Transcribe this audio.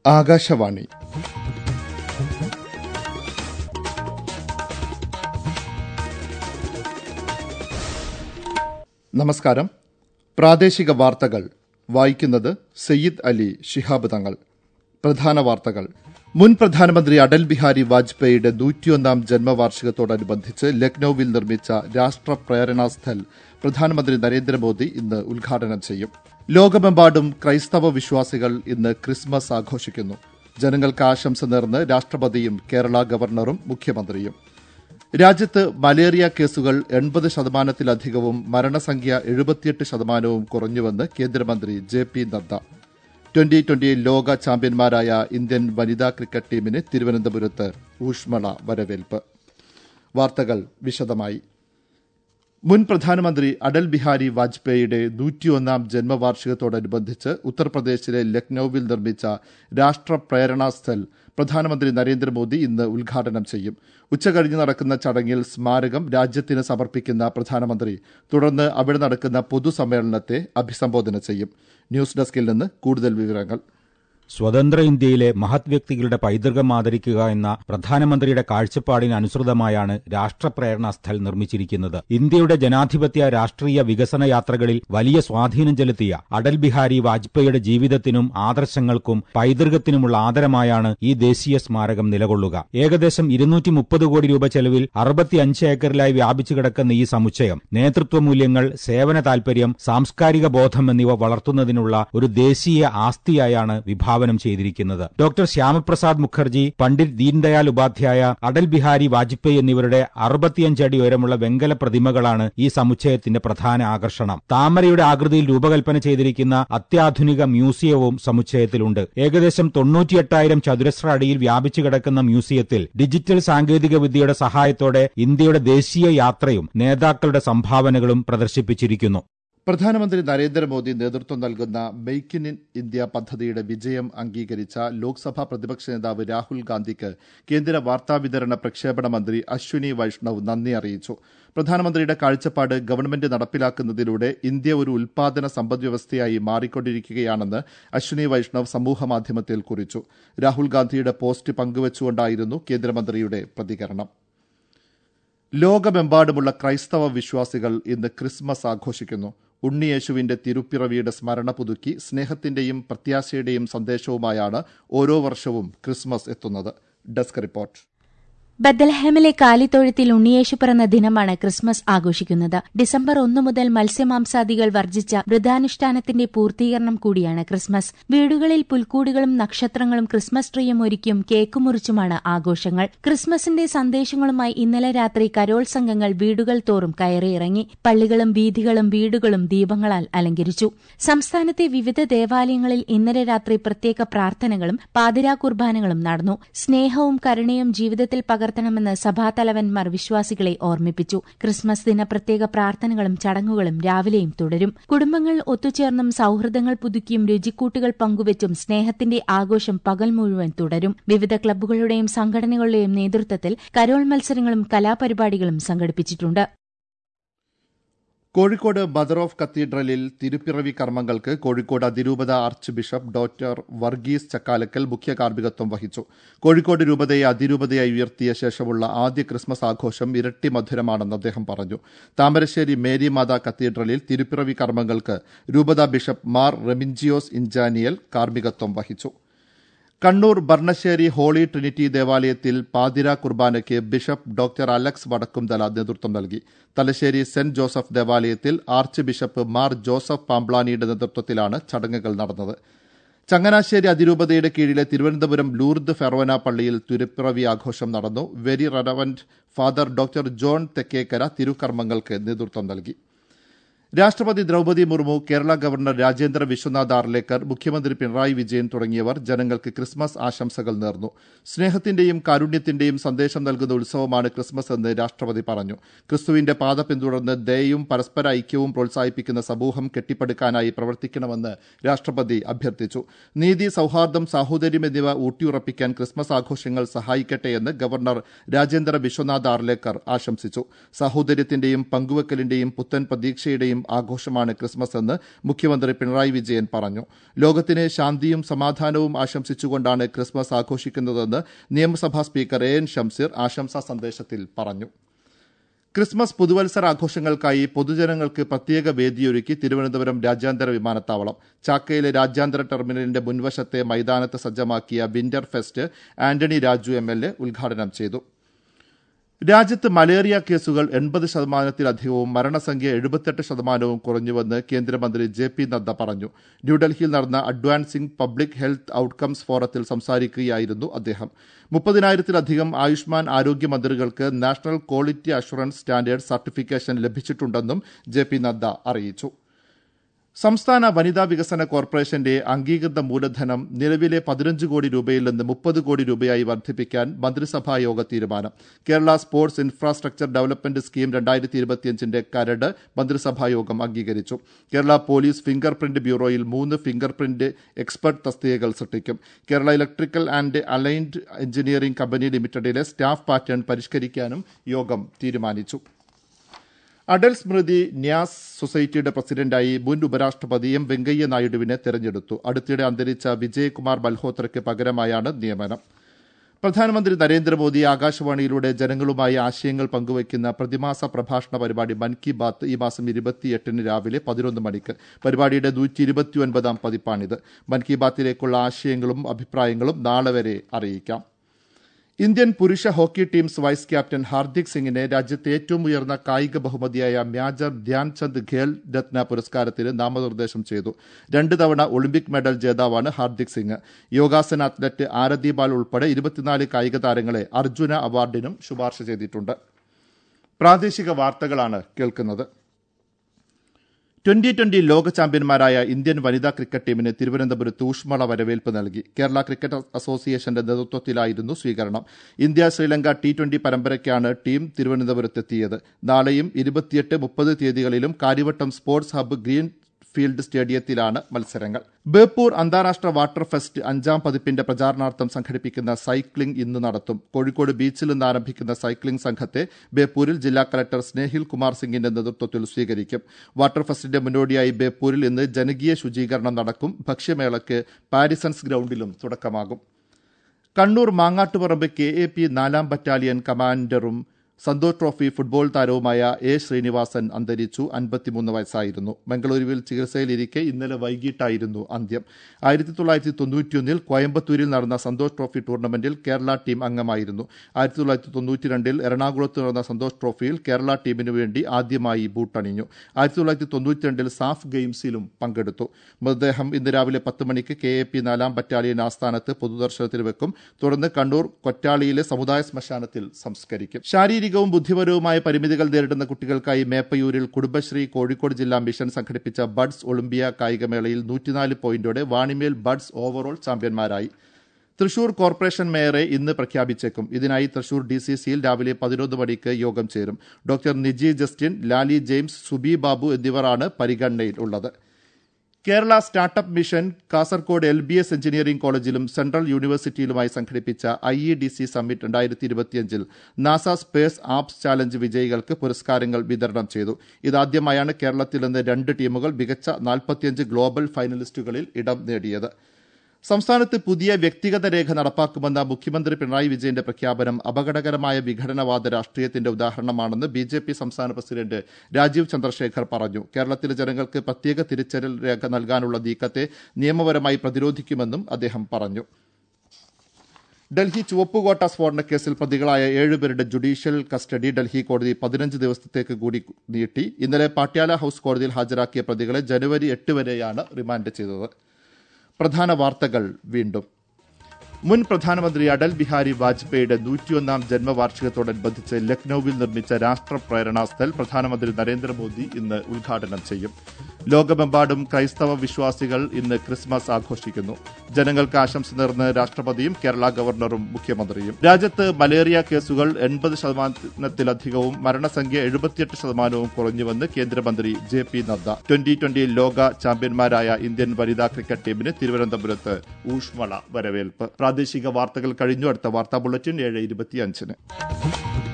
ആകാശവാണി നമസ്കാരം പ്രാദേശിക വാർത്തകൾ വായിക്കുന്നത് സയ്യിദ് അലി ശിഹാബ് തങ്ങൾ പ്രധാന വാർത്തകൾ മുൻ പ്രധാനമന്ത്രി അടൽ ബിഹാരി വാജ്പേയിയുടെ നൂറ്റിയൊന്നാം ജന്മവാർഷികത്തോടനുബന്ധിച്ച് ലക്നൌവിൽ നിർമ്മിച്ച രാഷ്ട്ര പ്രേരണാ സ്ഥൽ പ്രധാനമന്ത്രി നരേന്ദ്രമോദി ഇന്ന് ഉദ്ഘാടനം ചെയ്യും ലോകമെമ്പാടും ക്രൈസ്തവ വിശ്വാസികൾ ഇന്ന് ക്രിസ്മസ് ആഘോഷിക്കുന്നു ജനങ്ങൾക്ക് ആശംസ നേർന്ന് രാഷ്ട്രപതിയും കേരള ഗവർണറും മുഖ്യമന്ത്രിയും രാജ്യത്ത് മലേറിയ കേസുകൾ എൺപത് ശതമാനത്തിലധികവും മരണസംഖ്യ എഴുപത്തിയെട്ട് ശതമാനവും കുറഞ്ഞുവെന്ന് കേന്ദ്രമന്ത്രി J P Nadda twenty twenty ലോക ചാമ്പ്യന്മാരായ ഇന്ത്യൻ വനിതാ ക്രിക്കറ്റ് ടീമിന് തിരുവനന്തപുരത്ത് ഊഷ്മള വരവേൽപ്പ് വാർത്തകൾ വിശദമായി മുൻ പ്രധാനമന്ത്രി അടൽ ബിഹാരി വാജ്പേയിയുടെ നൂറ്റിയൊന്നാം ജന്മവാർഷികത്തോടനുബന്ധിച്ച് ഉത്തർപ്രദേശിലെ ലക്നൌവിൽ നിർമ്മിച്ച രാഷ്ട്ര പ്രേരണാ സ്ഥൽ പ്രധാനമന്ത്രി നരേന്ദ്രമോദി ഇന്ന് ഉദ്ഘാടനം ചെയ്യും ഉച്ചകഴിഞ്ഞ് നടക്കുന്ന ചടങ്ങിൽ സ്മാരകം രാജ്യത്തിന് സമർപ്പിക്കുന്ന പ്രധാനമന്ത്രി തുടർന്ന് അവിടെ നടക്കുന്ന പൊതുസമ്മേളനത്തെ അഭിസംബോധന ചെയ്യും ന്യൂസ് ഡെസ്കിൽ നിന്ന് കൂടുതൽ വിവരങ്ങൾ സ്വതന്ത്ര ഇന്ത്യയിലെ മഹത് വ്യക്തികളുടെ പൈതൃകം ആദരിക്കുക എന്ന പ്രധാനമന്ത്രിയുടെ കാഴ്ചപ്പാടിന് അനുസൃതമായാണ് രാഷ്ട്രപ്രേരണാ സ്ഥൽ നിർമ്മിച്ചിരിക്കുന്നത് ഇന്ത്യയുടെ ജനാധിപത്യ രാഷ്ട്രീയ വികസന യാത്രകളിൽ വലിയ സ്വാധീനം ചെലുത്തിയ അടൽ ബിഹാരി വാജ്പേയിയുടെ ജീവിതത്തിനും ആദർശങ്ങൾക്കും പൈതൃകത്തിനുമുള്ള ആദരമായാണ് ഈ ദേശീയ സ്മാരകം നിലകൊള്ളുക ഏകദേശം ഇരുന്നൂറ്റി മുപ്പത് കോടി രൂപ ചെലവിൽ അറുപത്തിയഞ്ച് ഏക്കറിലായി വ്യാപിച്ചു കിടക്കുന്ന ഈ സമുച്ചയം നേതൃത്വ മൂല്യങ്ങൾ സേവന താൽപര്യം സാംസ്കാരിക ബോധം എന്നിവ വളർത്തുന്നതിനുള്ള ഒരു ദേശീയ ആസ്തിയായാണ് വിഭാവനം വിഭാവനം ചെയ്തിരിക്കുന്നത് ഡോക്ടർ ശ്യാമപ്രസാദ് മുഖർജി പണ്ഡിറ്റ് ദീൻദയാൽ ഉപാധ്യായ അടൽ ബിഹാരി വാജ്പേയി എന്നിവരുടെ അറുപത്തിയഞ്ച് അടി ഉയരമുള്ള വെങ്കല പ്രതിമകളാണ് ഈ സമുച്ചയത്തിന്റെ പ്രധാന ആകർഷണം താമരയുടെ ആകൃതിയിൽ രൂപകൽപ്പന ചെയ്തിരിക്കുന്ന അത്യാധുനിക മ്യൂസിയവും സമുച്ചയത്തിലുണ്ട് ഏകദേശം തൊണ്ണൂറ്റിയെട്ടായിരം ചതുരശ്ര അടിയിൽ വ്യാപിച്ചു കിടക്കുന്ന മ്യൂസിയത്തിൽ ഡിജിറ്റൽ സാങ്കേതിക വിദ്യയുടെ സഹായത്തോടെ ഇന്ത്യയുടെ ദേശീയ യാത്രയും നേതാക്കളുടെ സംഭാവനകളും പ്രദർശിപ്പിച്ചിരിക്കുന്നു പ്രധാനമന്ത്രി നരേന്ദ്രമോദി നേതൃത്വം നൽകുന്ന മെയ്ക്ക് ഇൻ ഇന്ത്യ പദ്ധതിയുടെ വിജയം അംഗീകരിച്ച ലോക്സഭാ പ്രതിപക്ഷ നേതാവ് രാഹുൽ ഗാന്ധിക്ക് കേന്ദ്ര വാർത്താവിതരണ പ്രക്ഷേപണ മന്ത്രി അശ്വിനി വൈഷ്ണവ് നന്ദി അറിയിച്ചു പ്രധാനമന്ത്രിയുടെ കാഴ്ചപ്പാട് ഗവൺമെന്റ് നടപ്പിലാക്കുന്നതിലൂടെ ഇന്ത്യ ഒരു ഉൽപാദന സമ്പദ്വ്യവസ്ഥയായി മാറിക്കൊണ്ടിരിക്കുകയാണെന്ന് അശ്വിനി വൈഷ്ണവ് സമൂഹമാധ്യമത്തിൽ കുറിച്ചു രാഹുൽ ഗാന്ധിയുടെ പോസ്റ്റ് പങ്കുവച്ചുകൊണ്ടായിരുന്നു കേന്ദ്രമന്ത്രിയുടെ പ്രതികരണം ലോകമെമ്പാടുമുള്ള ക്രൈസ്തവ വിശ്വാസികൾ ഇന്ന് ക്രിസ്മസ് ആഘോഷിക്കുന്നു ഉണ്ണിയേശുവിന്റെ തിരുപ്പിറവിയുടെ സ്മരണ പുതുക്കി സ്നേഹത്തിന്റെയും പ്രത്യാശയുടെയും സന്ദേശവുമായാണ് ഓരോ വർഷവും ക്രിസ്മസ് എത്തുന്നത് ഡെസ്ക് റിപ്പോർട്ട് ബദൽഹേമിലെ കാലിത്തൊഴുത്തിൽ ഉണ്ണിയേശു പിറന്ന ദിനമാണ് ക്രിസ്മസ് ആഘോഷിക്കുന്നത് ഡിസംബർ ഒന്നു മുതൽ മത്സ്യമാംസാദികൾ വർജിച്ച വ്രതാനുഷ്ഠാനത്തിന്റെ പൂർത്തീകരണം കൂടിയാണ് ക്രിസ്മസ് വീടുകളിൽ പുൽക്കൂടുകളും നക്ഷത്രങ്ങളും ക്രിസ്മസ് ട്രീയും ഒരുക്കിയും കേക്ക് മുറിച്ചുമാണ് ആഘോഷങ്ങൾ ക്രിസ്മസിന്റെ സന്ദേശങ്ങളുമായി ഇന്നലെ രാത്രി കരോൾ സംഘങ്ങൾ വീടുകൾ തോറും കയറിയിറങ്ങി പള്ളികളും വീഥികളും വീടുകളും ദീപങ്ങളാൽ അലങ്കരിച്ചു സംസ്ഥാനത്തെ വിവിധ ദേവാലയങ്ങളിൽ ഇന്നലെ രാത്രി പ്രത്യേക പ്രാർത്ഥനകളും പാതിരാ കുർബാനകളും നടന്നു സ്നേഹവും കരുണയും ജീവിതത്തിൽ പകർത്തണമെന്ന് സഭാതലവന്മാർ വിശ്വാസികളെ ഓർമ്മിപ്പിച്ചു ക്രിസ്മസ് ദിന പ്രത്യേക പ്രാർത്ഥനകളും ചടങ്ങുകളും രാവിലെയും തുടരും കുടുംബങ്ങൾ ഒത്തുചേർന്നും സൌഹൃദങ്ങൾ പുതുക്കിയും രുചിക്കൂട്ടുകൾ പങ്കുവച്ചും സ്നേഹത്തിന്റെ ആഘോഷം പകൽ മുഴുവൻ തുടരും വിവിധ ക്ലബ്ബുകളുടെയും സംഘടനകളുടെയും നേതൃത്വത്തിൽ കരോൾ മത്സരങ്ങളും കലാപരിപാടികളും സംഘടിപ്പിച്ചിട്ടുണ്ട് കോഴിക്കോട് മദർ ഓഫ് കത്തീഡ്രലിൽ തിരുപ്പിറവി കർമ്മങ്ങൾക്ക് കോഴിക്കോട് അതിരൂപത archbishop doctor Varghese Chakkalakkal മുഖ്യ കാർമ്മികത്വം വഹിച്ചു കോഴിക്കോട് രൂപതയെ അതിരൂപതയായി ഉയർത്തിയ ശേഷമുള്ള ആദ്യ ക്രിസ്മസ് ആഘോഷം ഇരട്ടി മധുരമാണെന്ന് അദ്ദേഹം പറഞ്ഞു താമരശ്ശേരി മേരി മാതാ കത്തീഡ്രലിൽ തിരുപ്പിറവി കർമ്മങ്ങൾക്ക് രൂപത ബിഷപ്പ് മാർ റെമിൻജിയോസ് ഇഞ്ചാനിയൽ കാർമ്മികത്വം വഹിച്ചു കണ്ണൂർ ബർണശ്ശേരി ഹോളി ട്രിനിറ്റി ദേവാലയത്തിൽ പാതിര കുർബാനയ്ക്ക് ബിഷപ്പ് ഡോക്ടർ അലക്സ് വടക്കുംതല നേതൃത്വം നൽകി തലശ്ശേരി സെന്റ് ജോസഫ് ദേവാലയത്തിൽ ആർച്ച് ബിഷപ്പ് മാർ ജോസഫ് പാംബ്ലാനിയുടെ നേതൃത്വത്തിലാണ് ചടങ്ങുകൾ നടന്നത് ചങ്ങനാശ്ശേരി അതിരൂപതയുടെ കീഴിലെ തിരുവനന്തപുരം ലൂർദ് ഫെറോന പള്ളിയിൽ തിരുപ്പിറവി ആഘോഷം നടന്നു very reverend father doctor John Thekkekara തിരുക്കർമ്മങ്ങൾക്ക് നേതൃത്വം നൽകി രാഷ്ട്രപതി ദ്രൌപതി മുർമു കേരള ഗവർണർ രാജേന്ദ്ര വിശ്വനാഥ് ആർലേക്കർ മുഖ്യമന്ത്രി പിണറായി വിജയൻ തുടങ്ങിയവർ ജനങ്ങൾക്ക് ക്രിസ്മസ് ആശംസകൾ നേർന്നു സ്നേഹത്തിന്റെയും കാരുണ്യത്തിന്റെയും സന്ദേശം നൽകുന്ന ഉത്സവമാണ് ക്രിസ്മസ് എന്ന് രാഷ്ട്രപതി പറഞ്ഞു ക്രിസ്തുവിന്റെ പാത പിന്തുടർന്ന് ദയയും പരസ്പര ഐക്യവും പ്രോത്സാഹിപ്പിക്കുന്ന സമൂഹം കെട്ടിപ്പടുക്കാനായി പ്രവർത്തിക്കണമെന്ന് രാഷ്ട്രപതി അഭ്യർത്ഥിച്ചു നീതി സൌഹാർദ്ദം സാഹോദര്യം എന്നിവ ഊട്ടിയുറപ്പിക്കാൻ ക്രിസ്മസ് ആഘോഷങ്ങൾ സഹായിക്കട്ടെയെന്ന് ഗവർണർ രാജേന്ദ്ര വിശ്വനാഥ് ആർലേക്കർ ആശംസിച്ചു സാഹോദര്യത്തിന്റെയും പങ്കുവെക്കലിന്റെയും പുത്തൻ പ്രതീക്ഷയുടെയും ആഘോഷമാണ് ക്രിസ്മസ് എന്ന് മുഖ്യമന്ത്രി പിണറായി വിജയൻ പറഞ്ഞു ലോകത്തിന് ശാന്തിയും സമാധാനവും ആശംസിച്ചുകൊണ്ടാണ് ക്രിസ്മസ് ആഘോഷിക്കുന്നതെന്ന് നിയമസഭാ സ്പീക്കർ എ എൻ ഷംസീർ ആശംസാ സന്ദേശത്തിൽ പറഞ്ഞു ക്രിസ്മസ് പുതുവത്സര ആഘോഷങ്ങൾക്കായി പൊതുജനങ്ങൾക്ക് പ്രത്യേക വേദിയൊരുക്കി തിരുവനന്തപുരം രാജ്യാന്തര വിമാനത്താവളം ചാക്കയിലെ രാജ്യാന്തര ടെർമിനലിന്റെ മുൻവശത്തെ മൈതാനത്ത് സജ്ജമാക്കിയ winter fest Antony Raju M L A ഉദ്ഘാടനം ചെയ്തു രാജ്യത്ത് മലേറിയ കേസുകൾ എൺപത് ശതമാനത്തിലധികവും മരണസംഖ്യ എഴുപത്തെട്ട് ശതമാനവും കുറഞ്ഞുവെന്ന് കേന്ദ്രമന്ത്രി ജെ പി നദ്ദ പറഞ്ഞു ന്യൂഡൽഹിയിൽ നടന്ന അഡ്വാൻസിംഗ് പബ്ലിക് ഹെൽത്ത് ഔട്ട്കംസ് ഫോറത്തിൽ സംസാരിക്കുകയായിരുന്നു അദ്ദേഹം മുപ്പതിനായിരത്തിലധികം ആയുഷ്മാൻ ആരോഗ്യ മന്ത്രികൾക്ക് national quality assurance standard certification ലഭിച്ചിട്ടുണ്ടെന്നും ജെ പി നദ്ദ അറിയിച്ചു സംസ്ഥാന വനിതാ വികസന കോർപ്പറേഷന്റെ അംഗീകൃത മൂലധനം നിലവിലെ പതിനഞ്ച് കോടി രൂപയിൽ നിന്ന് മുപ്പത് കോടി രൂപയായി വർദ്ധിപ്പിക്കാൻ മന്ത്രിസഭാ യോഗ തീരുമാനം Kerala sports infrastructure development scheme രണ്ടായിരത്തി ഇരുപത്തിയഞ്ചിന്റെ കരട് മന്ത്രിസഭാ യോഗം അംഗീകരിച്ചു കേരള പോലീസ് ഫിംഗർ പ്രിന്റ് ബ്യൂറോയിൽ മൂന്ന് ഫിംഗർ പ്രിന്റ് എക്സ്പെർട്ട് തസ്തികകൾ സൃഷ്ടിക്കും Kerala electrical and allied engineering company ലിമിറ്റഡിലെ സ്റ്റാഫ് പാറ്റേൺ പരിഷ്കരിക്കാനും യോഗം തീരുമാനിച്ചു അടൽ സ്മൃതി ന്യാസ് സൊസൈറ്റിയുടെ പ്രസിഡന്റായി മുൻ ഉപരാഷ്ട്രപതി എം വെങ്കയ്യ നായിഡുവിനെ തെരഞ്ഞെടുത്തു അടുത്തിടെ അന്തരിച്ച വിജയകുമാർ മൽഹോത്രയ്ക്ക് പകരമായാണ് നിയമനം പ്രധാനമന്ത്രി നരേന്ദ്രമോദി ആകാശവാണിയിലൂടെ ജനങ്ങളുമായി ആശയങ്ങൾ പങ്കുവയ്ക്കുന്ന പ്രതിമാസ പ്രഭാഷണ പരിപാടി മൻ കി ബാത്ത് ഈ മാസം ഇരുപത്തിയെട്ടിന് രാവിലെ പതിനൊന്ന് മണിക്ക് പരിപാടിയുടെ നൂറ്റി ഇരുപത്തിയൊൻപതാം പതിപ്പാണിത് മൻ കി ബാത്തിലേക്കുള്ള ആശയങ്ങളും അഭിപ്രായങ്ങളും നാളെ വരെ അറിയിക്കാം ഇന്ത്യൻ പുരുഷ hockey team's vice captain Hardik സിംഗിനെ രാജ്യത്തെ ഏറ്റവും ഉയർന്ന കായിക ബഹുമതിയായ മേജർ ധ്യാൻചന്ദ് ഖേൽ രത്ന പുരസ്കാരത്തിന് നാമനിർദ്ദേശം ചെയ്തു രണ്ട് തവണ ഒളിമ്പിക് മെഡൽ ജേതാവാണ് ഹാർദിക് സിംഗ് യോഗാസന അത്ലറ്റ് ആരതി ബാൽ ഉൾപ്പെടെ ഇരുപത്തിനാല് കായിക താരങ്ങളെ അർജുന അവാർഡിനും ശുപാർശ ചെയ്തിട്ടുണ്ട് പ്രാദേശിക വാർത്തകളാണ് കേൾക്കുന്നത് ട്വന്റി ട്വന്റി ലോക ചാമ്പ്യന്മാരായ ഇന്ത്യൻ വനിതാ ക്രിക്കറ്റ് ടീമിന് തിരുവനന്തപുരത്ത് ഊഷ്മള വരവേൽപ്പ് നൽകി കേരള ക്രിക്കറ്റ് അസോസിയേഷന്റെ നേതൃത്വത്തിലായിരുന്നു സ്വീകരണം ഇന്ത്യ ശ്രീലങ്ക ടി ട്വന്റി പരമ്പരയ്ക്കാണ് ടീം തിരുവനന്തപുരത്തെത്തിയത് നാളെയും ഇരുപത്തിയെട്ട് മുപ്പത് തീയതികളിലും Karyavattom sports hub Greenfield സ്റ്റേഡിയത്തിലാണ് മത്സരങ്ങൾ ബേപ്പൂർ അന്താരാഷ്ട്ര വാട്ടർ ഫെസ്റ്റ് അഞ്ചാം പതിപ്പിന്റെ പ്രചാരണാർത്ഥം സംഘടിപ്പിക്കുന്ന സൈക്ലിംഗ് ഇന്ന് നടത്തും കോഴിക്കോട് ബീച്ചിൽ നിന്ന് ആരംഭിക്കുന്ന സൈക്ലിംഗ് സംഘത്തെ ബേപ്പൂരിൽ ജില്ലാ കലക്ടർ സ്നേഹിൽ കുമാർ സിംഗിന്റെ നേതൃത്വത്തിൽ സ്വീകരിക്കും വാട്ടർ ഫെസ്റ്റിന്റെ മുന്നോടിയായി ബേപ്പൂരിൽ ഇന്ന് ജനകീയ ശുചീകരണം നടക്കും ഭക്ഷ്യമേളയ്ക്ക് പാരിസൺസ് ഗ്രൌണ്ടിലും തുടക്കമാകും Kannur Mangattuparamba K A P നാലാം ബറ്റാലിയൻ കമാൻഡറും സന്തോഷ് ട്രോഫി ഫുട്ബോൾ താരവുമായ എ ശ്രീനിവാസൻ അന്തരിച്ചു അൻപത്തിമൂന്ന് വയസ്സായിരുന്നു മംഗളൂരുവിൽ ചികിത്സയിലിരിക്കെ ഇന്നലെ വൈകിട്ടായിരുന്നു അന്ത്യം ആയിരത്തി തൊള്ളായിരത്തി തൊണ്ണൂറ്റിയൊന്നിൽ കോയമ്പത്തൂരിൽ നടന്ന സന്തോഷ് ട്രോഫി ടൂർണമെന്റിൽ കേരള ടീം അംഗമായിരുന്നു ആയിരത്തി തൊള്ളായിരത്തി തൊണ്ണൂറ്റിരണ്ടിൽ എറണാകുളത്ത് നടന്ന സന്തോഷ് ട്രോഫിയിൽ കേരള ടീമിനു വേണ്ടി ആദ്യമായി ബൂട്ടണിഞ്ഞു ആയിരത്തി തൊള്ളായിരത്തി തൊണ്ണൂറ്റിരണ്ടിൽ സാഫ് ഗെയിംസിലും പങ്കെടുത്തു മൃതദേഹം ഇന്ന് രാവിലെ പത്ത് മണിക്ക് കെ എ പി നാലാം ബറ്റാലിയൻ ആസ്ഥാനത്ത് പൊതുദർശനത്തിന് വെക്കും തുടർന്ന് കണ്ണൂർ കൊറ്റാളിയിലെ സമുദായ ശ്മശാനത്തിൽ സംസ്കരിക്കും ശാരീരികവും ബുദ്ധിപരവുമായ പരിമിതികൾ നേരിടുന്ന കുട്ടികൾക്കായി മേപ്പയൂരിൽ കുടുംബശ്രീ കോഴിക്കോട് ജില്ലാ മിഷൻ സംഘടിപ്പിച്ച ബഡ്സ് ഒളിമ്പിയ കായികമേളയിൽ നൂറ്റിനാല് പോയിന്റോടെ വാണിമേൽ ബഡ്സ് ഓവറോൾ ചാമ്പ്യന്മാരായി തൃശൂർ കോർപ്പറേഷൻ മേയറെ ഇന്ന് പ്രഖ്യാപിച്ചേക്കും ഇതിനായി തൃശൂർ ഡി സി സിയിൽ രാവിലെ പതിനൊന്ന് മണിക്ക് യോഗം ചേരും doctor Niji Justin Lali James Subi Babu എന്നിവരാണ് പരിഗണനയിൽ ഉള്ളത് Kerala startup mission Kasaragod L B S engineering കോളേജിലും സെൻട്രൽ യൂണിവേഴ്സിറ്റിയിലുമായി സംഘടിപ്പിച്ച I E D C summit രണ്ടായിരത്തി ഇരുപത്തിയഞ്ചിൽ നാസ സ്പേസ് ആപ്സ് ചാലഞ്ച് വിജയികൾക്ക് പുരസ്കാരങ്ങൾ വിതരണം ചെയ്തു ഇതാദ്യമായാണ് കേരളത്തിൽ നിന്ന് രണ്ട് ടീമുകൾ മികച്ച നാൽപ്പത്തിയഞ്ച് ഗ്ലോബൽ ഫൈനലിസ്റ്റുകളിൽ ഇടം നേടിയത് സംസ്ഥാനത്ത് പുതിയ വ്യക്തിഗത രേഖ നടപ്പാക്കുമെന്ന മുഖ്യമന്ത്രി പിണറായി വിജയന്റെ പ്രഖ്യാപനം അപകടകരമായ വിഘടനവാദ രാഷ്ട്രീയത്തിന്റെ ഉദാഹരണമാണെന്ന് ബി ജെ പി സംസ്ഥാന പ്രസിഡന്റ് രാജീവ് ചന്ദ്രശേഖർ പറഞ്ഞു കേരളത്തിലെ ജനങ്ങൾക്ക് പ്രത്യേക തിരിച്ചറിയൽ രേഖ നൽകാനുള്ള നീക്കത്തെ നിയമപരമായി പ്രതിരോധിക്കുമെന്നും അദ്ദേഹം പറഞ്ഞു ഡൽഹി ചുവപ്പുകോട്ട സ്ഫോടനക്കേസിൽ പ്രതികളായ ഏഴുപേരുടെ ജുഡീഷ്യൽ കസ്റ്റഡി ഡൽഹി കോടതി പതിനഞ്ച് ദിവസത്തേക്ക് കൂടി നീട്ടി ഇന്നലെ പാട്യാല ഹൌസ് കോടതിയിൽ ഹാജരാക്കിയ പ്രതികളെ ജനുവരി എട്ട് വരെയാണ് റിമാൻഡ് ചെയ്തത് പ്രധാന വാർത്തകൾ വീണ്ടും മുൻ പ്രധാനമന്ത്രി അടൽ ബിഹാരി വാജ്പേയിയുടെ നൂറ്റിയൊന്നാം ജന്മവാർഷികത്തോടനുബന്ധിച്ച് ലക്നൌവിൽ നിർമ്മിച്ച രാഷ്ട്രപ്രേരണാ സ്ഥൽ പ്രധാനമന്ത്രി നരേന്ദ്രമോദി ഇന്ന് ഉദ്ഘാടനം ചെയ്യും ലോകമെമ്പാടും ക്രൈസ്തവ വിശ്വാസികൾ ഇന്ന് ക്രിസ്മസ് ആഘോഷിക്കുന്നു ജനങ്ങൾക്ക് ആശംസ നേർന്ന് രാഷ്ട്രപതിയും കേരള ഗവർണറും മുഖ്യമന്ത്രിയും രാജ്യത്ത് മലേറിയ കേസുകൾ എൺപത് ശതമാനത്തിലധികവും മരണസംഖ്യ എഴുപത്തിയെട്ട് ശതമാനവും കുറഞ്ഞുവെന്ന് കേന്ദ്രമന്ത്രി J P Nadda twenty twenty ലോക ചാമ്പ്യന്മാരായ ഇന്ത്യൻ വനിതാ ക്രിക്കറ്റ് ടീമിന് തിരുവനന്തപുരത്ത് ഊഷ്മള വരവേൽപ്പ് പ്രാദേശിക വാർത്തകൾ കഴിഞ്ഞു അടുത്ത വാർത്താ ബുള്ളറ്റിൻ ഏഴ് ഇരുപത്തിയഞ്ചിന്